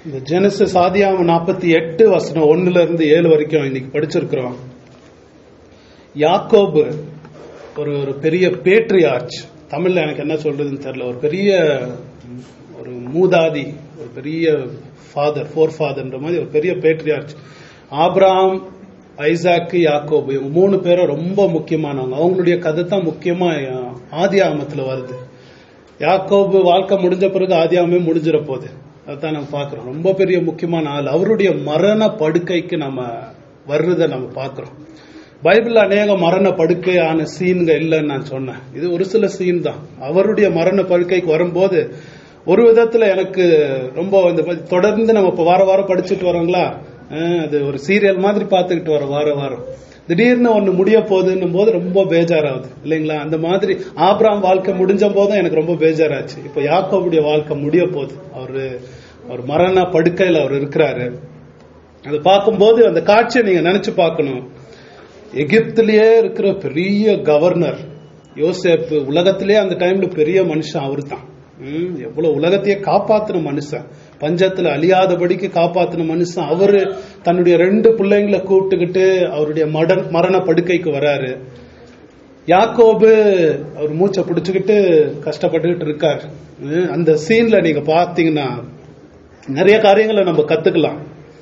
இந்த ஜெனசிஸ் ஆதியாம நாற்பத்தி எட்டு வசனம் ஒண்ணுல இருந்து ஏழு வரைக்கும் இன்னைக்கு படிச்சிருக்கிறோம் யாக்கோபு ஒரு ஒரு பெரிய பேட்ரியார்ச் தமிழ்ல எனக்கு என்ன சொல்றதுன்னு தெரியல ஒரு பெரிய ஒரு மூதாதி ஒரு பெரிய ஃபாதர் ஃபோர் ஃபாதர்ன்ற மாதிரி ஒரு பெரிய பேட்ரியார்ச் ஆப்ராம் ஐசாக்கு யாக்கோபு இவங்க மூணு பேரும் ரொம்ப முக்கியமானவங்க அவங்களுடைய கதை தான் முக்கியமா ஆதி ஆமத்துல வருது யாக்கோபு வாழ்க்கை முடிஞ்ச பிறகு ஆதியாமே முடிஞ்சிட போகுது அதான் நம்ம பார்க்கிறோம் ரொம்ப பெரிய முக்கியமான ஆள் அவருடைய மரண படுக்கைக்கு நம்ம வர்றதை நம்ம பார்க்கிறோம் பைபிள் அநேக மரண படுக்கையான சீன்க இல்லைன்னு நான் சொன்னேன் இது ஒரு சில சீன் தான் அவருடைய மரண படுக்கைக்கு வரும்போது ஒரு விதத்துல எனக்கு ரொம்ப இந்த மாதிரி தொடர்ந்து நம்ம இப்ப வார வாரம் படிச்சுட்டு வரோங்களா அஹ் அது ஒரு சீரியல் மாதிரி பார்த்துக்கிட்டு வரோம் வார வாரம் திடீர்னு ஒண்ணு முடிய போகுதுன்னும் போது ரொம்ப பேஜாராகுது இல்லைங்களா அந்த மாதிரி ஆப்ராம் வாழ்க்கை முடிஞ்ச போதும் எனக்கு ரொம்ப பேஜாராச்சு இப்ப யாக்கோவுடைய வாழ்க்கை முடிய போகுது அவரு அவர் மரண படுக்கையில் அவர் இருக்கிறாரு அதை பார்க்கும்போது அந்த காட்சியை நீங்க நினைச்சு பார்க்கணும் எகிப்திலேயே இருக்கிற பெரிய கவர்னர் யோசேப் உலகத்திலே அந்த டைம்ல பெரிய மனுஷன் அவரு தான் எவ்வளவு உலகத்தையே காப்பாத்தின மனுஷன் பஞ்சத்துல அழியாதபடிக்கு காப்பாத்தின மனுஷன் அவரு தன்னுடைய ரெண்டு பிள்ளைங்களை கூப்பிட்டுக்கிட்டு அவருடைய மடன் மரண படுக்கைக்கு வராரு யாக்கோபு அவர் மூச்சை பிடிச்சுக்கிட்டு கஷ்டப்பட்டுக்கிட்டு இருக்காரு அந்த சீன்ல நீங்க பாத்தீங்கன்னா நிறைய காரியங்களை நம்ம கத்துக்கலாம்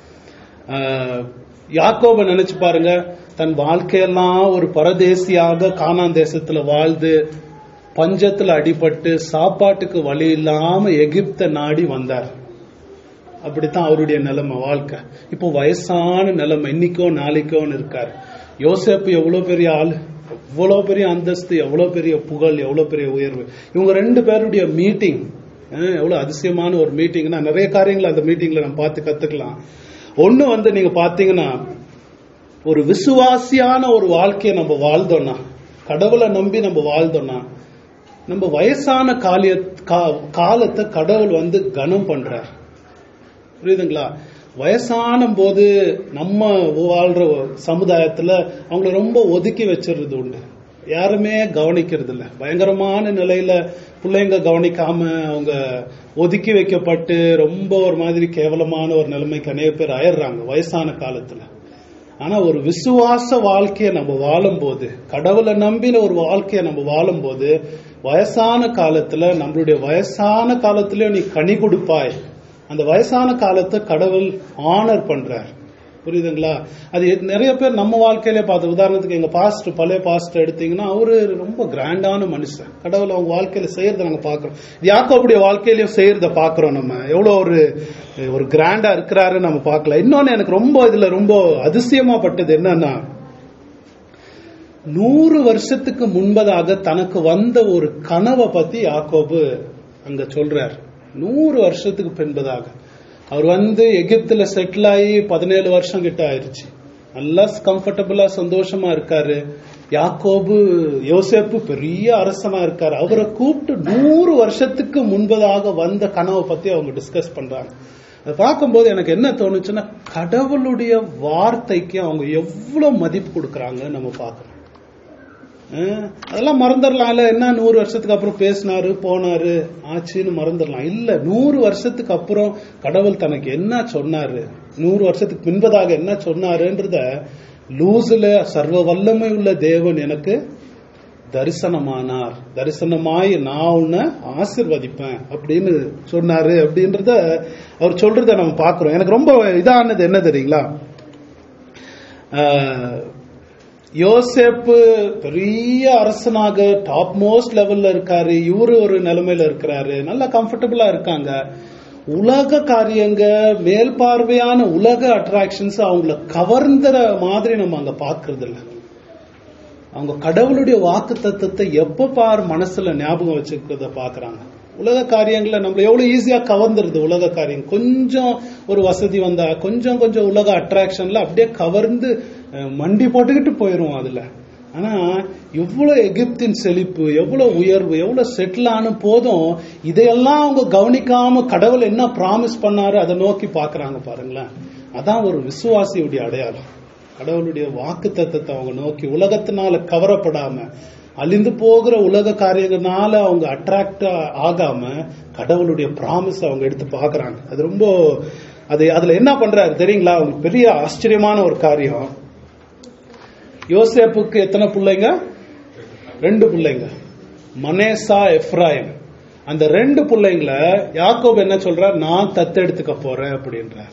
யாக்கோப நினைச்சு பாருங்க தன் வாழ்க்கையெல்லாம் ஒரு பரதேசியாக கானான் தேசத்துல வாழ்ந்து பஞ்சத்துல அடிபட்டு சாப்பாட்டுக்கு வழி இல்லாம எகிப்த நாடி வந்தார் அப்படித்தான் அவருடைய நிலைமை வாழ்க்கை இப்போ வயசான நிலைமை இன்னைக்கோ நாளைக்கோன்னு இருக்காரு யோசேப்பு எவ்வளவு பெரிய ஆள் எவ்வளவு பெரிய அந்தஸ்து எவ்வளவு பெரிய புகழ் எவ்வளவு பெரிய உயர்வு இவங்க ரெண்டு பேருடைய மீட்டிங் எவ்வளவு அதிசயமான ஒரு மீட்டிங்னா நிறைய காரியங்களை அந்த மீட்டிங்ல நம்ம பார்த்து கத்துக்கலாம் ஒண்ணு வந்து நீங்க பாத்தீங்கன்னா ஒரு விசுவாசியான ஒரு வாழ்க்கையை நம்ம வாழ்ந்தோம்னா கடவுளை நம்பி நம்ம வாழ்ந்தோம்னா நம்ம வயசான காலிய காலத்தை கடவுள் வந்து கனம் பண்றார் புரியுதுங்களா வயசான போது நம்ம வாழ்ற சமுதாயத்துல அவங்கள ரொம்ப ஒதுக்கி வச்சிருது உண்டு யாருமே கவனிக்கிறது இல்ல பயங்கரமான நிலையில பிள்ளைங்க கவனிக்காம அவங்க ஒதுக்கி வைக்கப்பட்டு ரொம்ப ஒரு மாதிரி கேவலமான ஒரு நிலைமைக்கு அநேக பேர் ஆயிடுறாங்க வயசான காலத்துல ஆனா ஒரு விசுவாச வாழ்க்கையை நம்ம வாழும்போது கடவுளை நம்பின ஒரு வாழ்க்கையை நம்ம வாழும்போது வயசான காலத்துல நம்மளுடைய வயசான காலத்திலயும் நீ கனி கொடுப்பாய் அந்த வயசான காலத்தை கடவுள் ஆனர் பண்றார் புரியுதுங்களா அது நிறைய பேர் நம்ம வாழ்க்கையில பார்த்து உதாரணத்துக்கு எங்க பாஸ்ட் பழைய பாஸ்ட் எடுத்தீங்கன்னா அவரு ரொம்ப கிராண்டான மனுஷன் கடவுள் அவங்க வாழ்க்கையில செய்யறத நாங்க பாக்குறோம் யாக்கோபுடைய வாழ்க்கையிலயும் செய்யறத பாக்குறோம் நம்ம எவ்வளவு ஒரு ஒரு கிராண்டா இருக்கிறாரு நம்ம பார்க்கல இன்னொன்னு எனக்கு ரொம்ப இதுல ரொம்ப அதிசயமா பட்டது என்னன்னா நூறு வருஷத்துக்கு முன்பதாக தனக்கு வந்த ஒரு கனவை பத்தி யாக்கோபு அங்க சொல்றார் நூறு வருஷத்துக்கு பின்பதாக அவர் வந்து எகிப்துல செட்டில் ஆகி பதினேழு வருஷம் கிட்ட ஆயிருச்சு நல்லா கம்ஃபர்டபுளா சந்தோஷமா இருக்காரு யாக்கோபு யோசேப்பு பெரிய அரசனா இருக்காரு அவரை கூப்பிட்டு நூறு வருஷத்துக்கு முன்பதாக வந்த கனவை பத்தி அவங்க டிஸ்கஸ் பண்றாங்க அதை பார்க்கும்போது எனக்கு என்ன தோணுச்சுன்னா கடவுளுடைய வார்த்தைக்கு அவங்க எவ்வளவு மதிப்பு கொடுக்கறாங்க நம்ம பார்க்கணும் அதெல்லாம் மறந்துடலாம்ல என்ன நூறு வருஷத்துக்கு அப்புறம் பேசினாரு போனாரு ஆச்சுன்னு மறந்துடலாம் இல்ல நூறு வருஷத்துக்கு அப்புறம் கடவுள் தனக்கு என்ன சொன்னாரு நூறு வருஷத்துக்கு பின்பதாக என்ன சொன்னாருன்றத லூசுல சர்வ வல்லமை உள்ள தேவன் எனக்கு தரிசனமானார் தரிசனமாய் நான் உன்னை ஆசிர்வதிப்பேன் அப்படின்னு சொன்னாரு அப்படின்றத அவர் சொல்றத நம்ம பாக்குறோம் எனக்கு ரொம்ப இதானது என்ன தெரியுங்களா யோசேப்பு பெரிய அரசனாக டாப் மோஸ்ட் லெவல்ல இருக்காரு இவரு ஒரு நிலைமையில இருக்கிறாரு நல்லா கம்ஃபர்டபுளா இருக்காங்க உலக காரியங்க மேல் பார்வையான உலக அட்ராக்ஷன்ஸ் அவங்கள கவர்ந்துற மாதிரி நம்ம அங்க பாக்குறது இல்ல அவங்க கடவுளுடைய வாக்கு தத்துவத்தை எப்ப பார் மனசுல ஞாபகம் வச்சுக்கிறத பாக்குறாங்க உலக காரியங்களை நம்மள எவ்வளவு ஈஸியா கவர்ந்துருது உலக காரியம் கொஞ்சம் ஒரு வசதி வந்தா கொஞ்சம் கொஞ்சம் உலக அட்ராக்ஷன்ல அப்படியே கவர்ந்து மண்டி போட்டுக்கிட்டு போயிரும் அதுல ஆனா எவ்வளவு எகிப்தின் செழிப்பு எவ்வளவு உயர்வு எவ்வளவு செட்டில் ஆன போதும் இதையெல்லாம் அவங்க கவனிக்காம கடவுள் என்ன ப்ராமிஸ் பண்ணாரு அதை நோக்கி பாக்குறாங்க பாருங்களேன் அதான் ஒரு விசுவாசியுடைய அடையாளம் கடவுளுடைய வாக்கு தத்தத்தை அவங்க நோக்கி உலகத்தினால கவரப்படாம அழிந்து போகிற உலக காரியங்களால அவங்க அட்ராக்ட் ஆகாம கடவுளுடைய ப்ராமிஸ் அவங்க எடுத்து பாக்குறாங்க அது ரொம்ப அது அதுல என்ன பண்றாரு தெரியுங்களா உங்களுக்கு பெரிய ஆச்சரியமான ஒரு காரியம் யோசேப்புக்கு எத்தனை பிள்ளைங்க ரெண்டு பிள்ளைங்க மனேசா எஃப்ராயிம் அந்த ரெண்டு பிள்ளைங்களை யாக்கோப் என்ன சொல்றார் நான் தத்தெடுத்துக்க போறேன் அப்படின்றார்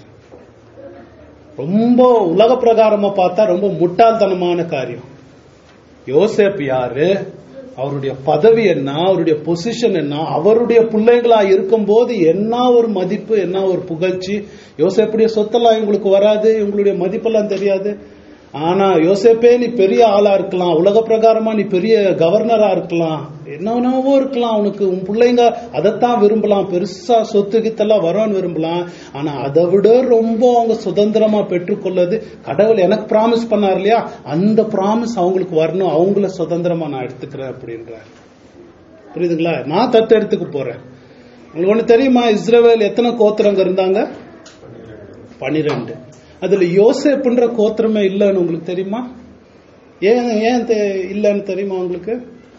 ரொம்ப உலக பிரகாரமா பார்த்தா ரொம்ப முட்டாள்தனமான காரியம் யோசேப் யாரு அவருடைய பதவி என்ன அவருடைய பொசிஷன் என்ன அவருடைய பிள்ளைகளா இருக்கும்போது என்ன ஒரு மதிப்பு என்ன ஒரு புகழ்ச்சி யோசேப்புடைய சொத்தெல்லாம் இவங்களுக்கு வராது இவங்களுடைய மதிப்பெல்லாம் தெரியாது ஆனா யோசேப்பே நீ பெரிய ஆளா இருக்கலாம் உலக பிரகாரமா நீ பெரிய கவர்னரா இருக்கலாம் என்னவோ இருக்கலாம் உனக்கு உன் பிள்ளைங்க அதைத்தான் விரும்பலாம் பெருசா சொத்து கித்தெல்லாம் வரும்னு விரும்பலாம் ஆனா அதை விட ரொம்ப அவங்க சுதந்திரமா பெற்றுக்கொள்ளது கடவுள் எனக்கு ப்ராமிஸ் பண்ணார் இல்லையா அந்த ப்ராமிஸ் அவங்களுக்கு வரணும் அவங்கள சுதந்திரமா நான் எடுத்துக்கிறேன் அப்படின்றார் புரியுதுங்களா நான் தத்தெடுத்துக்க போறேன் உங்களுக்கு ஒண்ணு தெரியுமா இஸ்ரேவேல் எத்தனை கோத்திரங்க இருந்தாங்க பனிரெண்டு அதுல யோசேப்புன்ற கோத்திரமே இல்லைன்னு உங்களுக்கு தெரியுமா ஏன் ஏன் தெ- இல்லைன்னு தெரியுமா உங்களுக்கு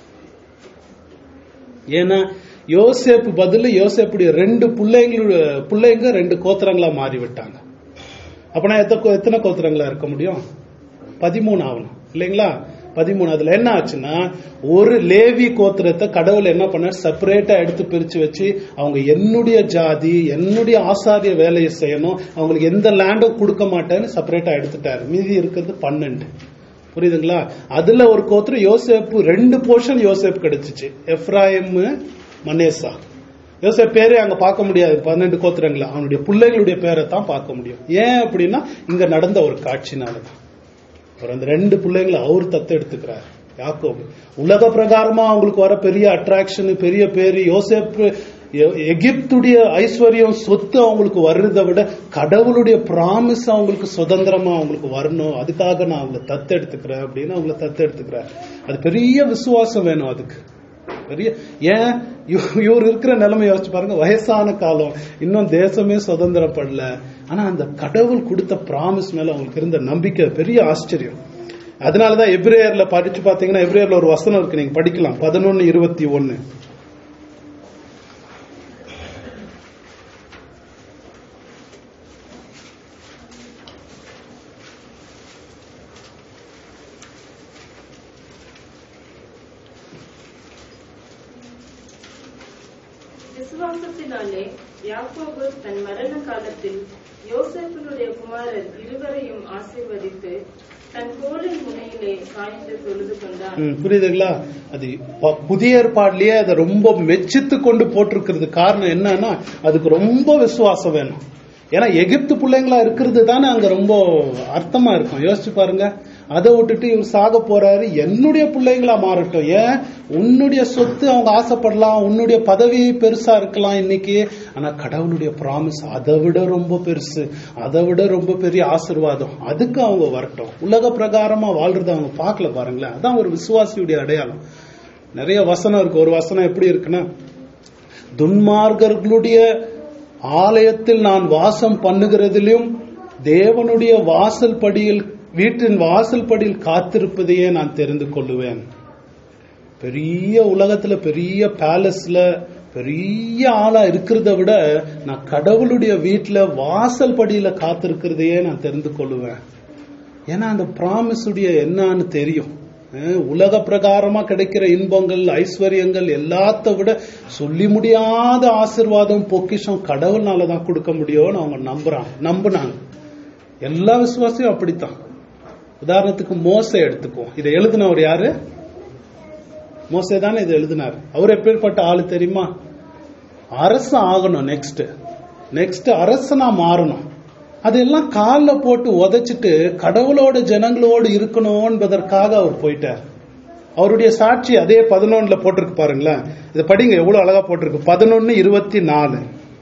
ஏன்னா யோசேப்பு பதிலு யோசேப்புடைய ரெண்டு பிள்ளைங்களோட பிள்ளைங்க ரெண்டு கோத்திரங்களா மாறி விட்டாங்க அப்பனா எத்த எத்தனை கோத்திரங்களா இருக்க முடியும் பதிமூணு ஆகணும் இல்லைங்களா பதிமூணு அதுல என்ன ஆச்சுன்னா ஒரு லேவி கோத்திரத்தை கடவுள் என்ன பண்ணார் செப்பரேட்டா எடுத்து பிரிச்சு வச்சு அவங்க என்னுடைய ஜாதி என்னுடைய ஆசாரிய வேலையை செய்யணும் அவங்களுக்கு எந்த லேண்டும் கொடுக்க மாட்டேன்னு செப்பரேட்டா எடுத்துட்டாரு மீதி இருக்கிறது பன்னெண்டு புரியுதுங்களா அதுல ஒரு கோத்திரம் யோசேப்பு ரெண்டு போர்ஷன் யோசேப் கிடைச்சிச்சு எப்ராயிம் மனேசா யோசேப் பேரே அங்க பார்க்க முடியாது பன்னெண்டு கோத்திரங்கள அவனுடைய பிள்ளைகளுடைய பேரை தான் பார்க்க முடியும் ஏன் அப்படின்னா இங்க நடந்த ஒரு காட்சினாலதான் அவர் அந்த ரெண்டு பிள்ளைங்களை அவர் தத்து எடுத்துக்கிறார் யாக்கோபு உலக பிரகாரமா அவங்களுக்கு வர பெரிய அட்ராக்ஷன் பெரிய பேரு யோசேப்பு எ- எகிப்துடைய ஐஸ்வர்யம் சொத்து அவங்களுக்கு வர்றதை விட கடவுளுடைய பிராமிஸ் அவங்களுக்கு சுதந்திரமா அவங்களுக்கு வரணும் அதுக்காக நான் அவங்களை தத்து எடுத்துக்கிறேன் அப்படின்னு அவங்களை தத்து எடுத்துக்கிறேன் அது பெரிய விசுவாசம் வேணும் அதுக்கு பெரிய ஏன் இவ- இவர் இருக்கிற நிலைமை யோசிச்சு பாருங்க வயசான காலம் இன்னும் தேசமே சுதந்திரப்படல ஆனா அந்த கடவுள் கொடுத்த பிராமிஸ் மேல அவங்களுக்கு இருந்த நம்பிக்கை பெரிய ஆச்சரியம் அதனாலதான் எப்ரேயர்ல படிச்சு பாத்தீங்கன்னா எப்ரேயர்ல ஒரு வசனம் இருக்கு நீங்க படிக்கலாம் பதினொன்னு இருபத்தி ஒன்னு விசுவாசத்தினாலே யாக்கோபு தன் மரண காலத்தில் யோசேப்பினுடைய குமாரர் இருவரையும் ஆசீர்வதித்து தன் கோலின் முனையிலே சாய்ந்து தொழுது கொண்டான் ம், புரியுதுங்களா அது ப- புதிய ஏற்பாடுலயே அதை ரொம்ப மெச்சித்து கொண்டு போட்டிருக்கிறது காரணம் என்னன்னா அதுக்கு ரொம்ப விசுவாசம் வேணும் ஏன்னா எகிப்து பிள்ளைங்களா இருக்கிறது தானே அங்க ரொம்ப அர்த்தமா இருக்கும் யோசிச்சு பாருங்க அதை விட்டுட்டு இவர் சாக போறாரு என்னுடைய பிள்ளைங்களா மாறட்டும் ஏன் உன்னுடைய சொத்து அவங்க ஆசைப்படலாம் உன்னுடைய பதவி பெருசா இருக்கலாம் இன்னைக்கு ஆனா கடவுளுடைய ப்ராமிஸ் அதை விட ரொம்ப பெருசு அதை விட ரொம்ப பெரிய ஆசீர்வாதம் அதுக்கு அவங்க வரட்டும் உலக பிரகாரமா வாழ்றத அவங்க பார்க்கல பாருங்களேன் அதான் ஒரு விசுவாசியுடைய அடையாளம் நிறைய வசனம் இருக்கு ஒரு வசனம் எப்படி இருக்குன்னா துன்மார்கர்களுடைய ஆலயத்தில் நான் வாசம் பண்ணுகிறதிலும் தேவனுடைய வாசல் படியில் வீட்டின் வாசல் படியில் காத்திருப்பதையே நான் தெரிந்து கொள்ளுவேன் பெரிய உலகத்துல பெரிய பேலஸ்ல பெரிய ஆளா இருக்கிறத விட நான் கடவுளுடைய வீட்டுல வாசல் படியில காத்திருக்கிறதையே நான் தெரிந்து கொள்ளுவேன் ஏன்னா அந்த ப்ராமிஸுடைய என்னன்னு தெரியும் அஹ் உலக பிரகாரமா கிடைக்கிற இன்பங்கள் ஐஸ்வர்யங்கள் எல்லாத்த விட சொல்லி முடியாத ஆசிர்வாதம் பொக்கிஷம் கடவுள்னால தான் கொடுக்க முடியும்னு அவங்க நம்புறாங்க நம்புனாங்க எல்லா விசுவாசியும் அப்படித்தான் உதாரணத்துக்கு மோசை எடுத்துக்குவோம் இதை எழுதினவர் யாரு மோசே தானே இதை எழுதினார் அவர் எப்பேற்பட்ட ஆளு தெரியுமா அரசன் ஆகணும் நெக்ஸ்ட் நெக்ஸ்ட் அரசனா மாறணும் அதெல்லாம் கால்ல போட்டு உதைச்சிட்டு கடவுளோட ஜனங்களோடு இருக்கணும் என்பதற்காக அவர் போயிட்டார் அவருடைய சாட்சி அதே பதினொன்னுல போட்டிருக்கு பாருங்களேன் இதை படிங்க எவ்வளவு அழகா போட்டிருக்கு பதினொன்னு இருபத்தி நாலு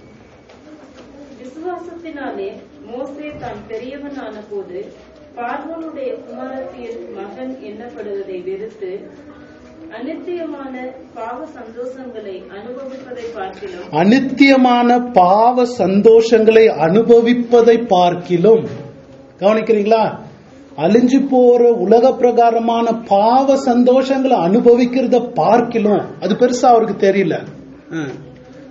விசுவாசத்தினாலே மோசே தான் பெரியவனான போது பார்வோனுடைய குமாரத்தியின் மகன் எண்ணப்படுவதை வெறுத்து அநித்தியமான பாவ சந்தோஷங்களை அனுபவிப்பதை பார்க்கிலும் அனித்தியமான பாவ சந்தோஷங்களை அனுபவிப்பதை பார்க்கிலும் கவனிக்கிறீங்களா அழிஞ்சு போற உலக பிரகாரமான பாவ சந்தோஷங்களை அனுபவிக்கிறத பார்க்கிலும் அது பெருசா அவருக்கு தெரியல ஆ.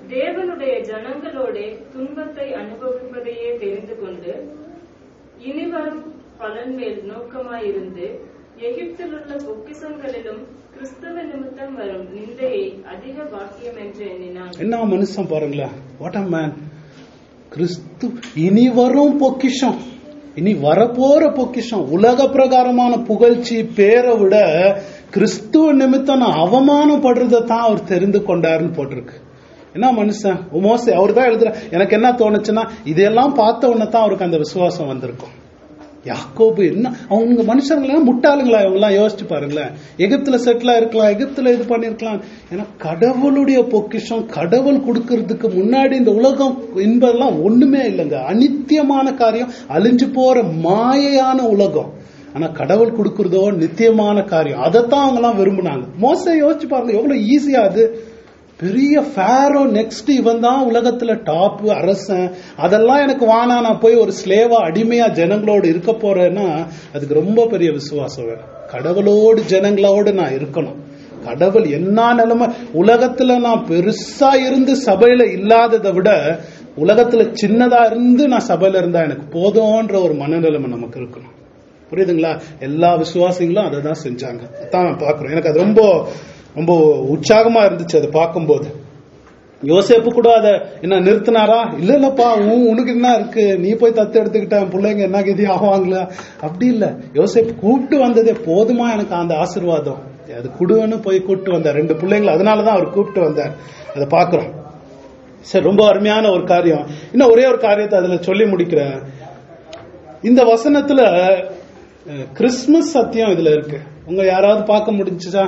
தேவனுடைய ஜனங்களோட துன்பத்தை அனுபவிப்பதையே தெரிந்து கொண்டு இனிவரும் பலன் மேல் நோக்கமாயிருந்து எகிப்திலுள்ள பொக்கிசங்களிலும் கிறிஸ்தவ நிமித்தம் வரும் நிந்தையை அதிக பாக்கியம் என்று எண்ணினான் என்ன மனுஷன் பாருங்களேன் வாட் அ மேன் கிறிஸ்து இனி வரும் பொக்கிஷம் இனி வரப்போற பொக்கிஷம் உலக பிரகாரமான புகழ்ச்சி பேரை விட கிறிஸ்துவ நிமித்தம் நான் அவமானப்படுறதை தான் அவர் தெரிந்து கொண்டாருன்னு போட்டிருக்கு என்ன மனுஷன் மோசே அவர் தான் எழுதுற எனக்கு என்ன தோணுச்சுன்னா இதெல்லாம் பார்த்த உடனே தான் அவருக்கு அந்த விசுவாசம் வந்திருக்கும் யாக்கோபு என்ன அவங்க மனுஷங்களெல்லாம் முட்டாளுங்களா இவங்க எல்லாம் யோசிச்சு பாருங்களேன் எகிப்துல செட்டிலா இருக்கலாம் எகிப்துல இது பண்ணிருக்கலாம் ஏன்னா கடவுளுடைய பொக்கிஷம் கடவுள் கொடுக்கறதுக்கு முன்னாடி இந்த உலகம் என்பதெல்லாம் ஒண்ணுமே இல்லைங்க அனித்தியமான காரியம் அழிஞ்சு போற மாயையான உலகம் ஆனா கடவுள் கொடுக்கறதோ நித்தியமான காரியம் அதைத்தான் அவங்க எல்லாம் விரும்பினாங்க மோச யோசிச்சு பாருங்க எவ்வளவு ஈஸியா அது பெரிய ஃபேரோ நெக்ஸ்ட் இவன் தான் உலகத்துல டாப் அரசன் அதெல்லாம் எனக்கு வானா நான் போய் ஒரு ஸ்லேவா அடிமையா ஜனங்களோடு இருக்க போறேன்னா அதுக்கு ரொம்ப பெரிய விசுவாசம் வேணும் கடவுளோடு ஜனங்களோடு நான் இருக்கணும் கடவுள் என்ன நிலைமை உலகத்துல நான் பெருசா இருந்து சபையில இல்லாததை விட உலகத்துல சின்னதா இருந்து நான் சபையில இருந்தா எனக்கு போதும்ன்ற ஒரு மனநிலைமை நமக்கு இருக்கணும் புரியுதுங்களா எல்லா விசுவாசிகளும் அதை தான் செஞ்சாங்க அதான் நான் பாக்குறேன் எனக்கு அது ரொம்ப ரொம்ப உற்சாகமா இருந்துச்சு அதை பார்க்கும்போது யோசேப்பு கூட அதை என்ன நிறுத்தினாரா இல்ல இல்லப்பா உன் உனக்கு என்ன இருக்கு நீ போய் தத்து எடுத்துக்கிட்ட என் பிள்ளைங்க என்ன கதி ஆவாங்களா அப்படி இல்ல யோசேப்பு கூப்பிட்டு வந்ததே போதுமா எனக்கு அந்த ஆசீர்வாதம் அது குடுன்னு போய் கூப்பிட்டு வந்தார் ரெண்டு பிள்ளைங்களை அதனாலதான் அவர் கூப்பிட்டு வந்தார் அதை பாக்குறோம் சரி ரொம்ப அருமையான ஒரு காரியம் இன்னும் ஒரே ஒரு காரியத்தை அதுல சொல்லி முடிக்கிறேன் இந்த வசனத்துல அஹ், கிறிஸ்துமஸ் சத்தியம் இதுல இருக்கு உங்க யாராவது பார்க்க முடிஞ்சுச்சா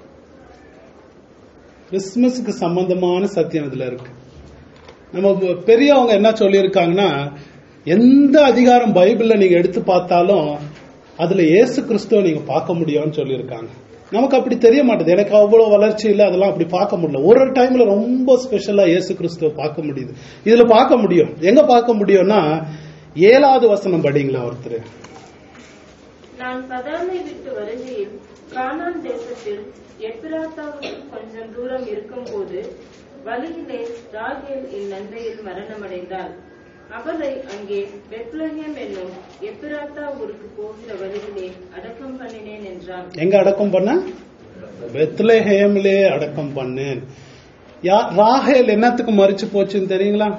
கிறிஸ்துமஸுக்கு சம்பந்தமான சத்தியம் இதுல இருக்கு நம்ம பெரியவங்க என்ன சொல்லியிருக்காங்கன்னா எந்த அதிகாரம் பைபிள்ல நீங்க எடுத்து பார்த்தாலும் அதுல இயேசு கிறிஸ்துவ நீங்க பார்க்க முடியும்னு சொல்லியிருக்காங்க நமக்கு அப்படி தெரிய மாட்டேது எனக்கு அவ்வளவு வளர்ச்சி இல்லை அதெல்லாம் அப்படி பார்க்க முடியல ஒரு ஒரு டைம்ல ரொம்ப ஸ்பெஷலா இயேசு கிறிஸ்துவ பார்க்க முடியுது இதுல பார்க்க முடியும் எங்க பார்க்க முடியும்னா ஏழாவது வசனம் படிங்களா ஒருத்தர் நான் பதாமை விட்டு வருகையில் கானான் தேசத்தில் எப்பிராத்தாவுக்கு கொஞ்சம் தூரம் இருக்கும்போது வழியிலே ராகேல் என் நந்தையில் மரணமடைந்தாள் அவளை அங்கே பெத்லஹேம் என்னும் எப்பிராத்தா ஊருக்கு போகிற வழியிலே அடக்கம் பண்ணினேன் என்றான் எங்க அடக்கம் பண்ண பெத்லஹேம்லே அடக்கம் பண்ணேன் யா ராகேல் என்னத்துக்கு மறிச்சு போச்சுன்னு தெரியுங்களா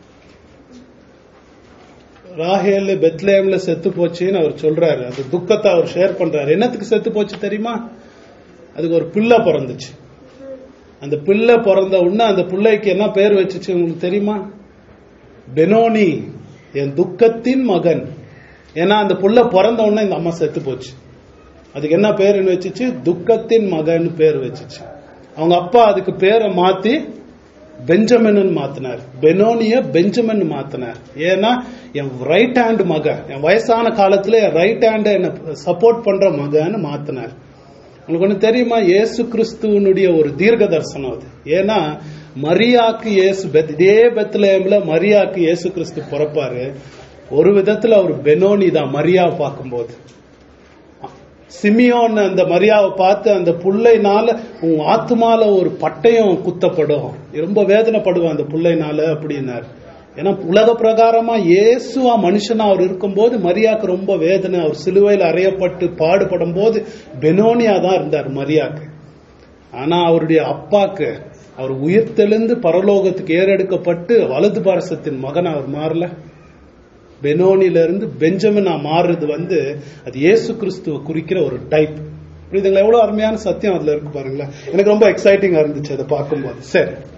ராகேல் பெத்லேம்ல செத்து போச்சுன்னு அவர் சொல்றாரு அந்த துக்கத்தை அவர் ஷேர் பண்றாரு என்னத்துக்கு செத்து போச்சு தெரியுமா அதுக்கு ஒரு பிள்ளை பிறந்துச்சு அந்த பிள்ளை பிறந்த உடனே அந்த பிள்ளைக்கு என்ன பேர் வச்சுச்சு உங்களுக்கு தெரியுமா பெனோனி என் துக்கத்தின் மகன் ஏன்னா அந்த புள்ள பிறந்த உடனே இந்த அம்மா செத்து போச்சு அதுக்கு என்ன பேருன்னு வச்சுச்சு துக்கத்தின் மகன் பேர் வச்சுச்சு அவங்க அப்பா அதுக்கு பேரை மாத்தி பெஞ்சமின் மாத்தினார் பெனோனிய பெஞ்சமின் மாத்தினார் ஏன்னா என் ரைட் ஹேண்ட் மகன் என் வயசான காலத்துல என் ரைட் ஹேண்ட் என்ன சப்போர்ட் பண்ற மகன்னு மாத்தினார் உங்களுக்கு ஒண்ணு தெரியுமா இயேசு கிறிஸ்துவனுடைய ஒரு தீர்க்க தரிசனம் அது ஏன்னா மரியாக்கு இயேசு பெத் இதே பெத்லேம்ல மரியாக்கு இயேசு கிறிஸ்து பிறப்பாரு ஒரு விதத்துல அவர் பெனோனி தான் மரியாவை பார்க்கும்போது சிமியோன் அந்த மரியாவை பார்த்து அந்த புள்ளைனால உன் ஆத்மால ஒரு பட்டயம் குத்தப்படும் ரொம்ப வேதனைப்படுவான் அந்த புள்ளைனால அப்படின்னாரு ஏன்னா உலக பிரகாரமா இயேசுவா மனுஷனா அவர் இருக்கும்போது மரியாக்கு ரொம்ப வேதனை அவர் சிலுவையில் அறையப்பட்டு பாடுபடும் போது பெனோனியா தான் இருந்தார் மரியாக்கு ஆனா அவருடைய அப்பாக்கு அவர் உயிர் தெளிந்து பரலோகத்துக்கு ஏறெடுக்கப்பட்டு வலது பாரசத்தின் மகன் அவர் மாறல பெனோனில இருந்து பெஞ்சமினா மாறுறது வந்து அது இயேசு கிறிஸ்துவ குறிக்கிற ஒரு டைப் புரியுதுங்களா எவ்வளவு அருமையான சத்தியம் அதுல இருக்கு பாருங்களேன் எனக்கு ரொம்ப எக்ஸைட்டிங்கா இருந்துச்சு அதை பார்க்கும்போது சரி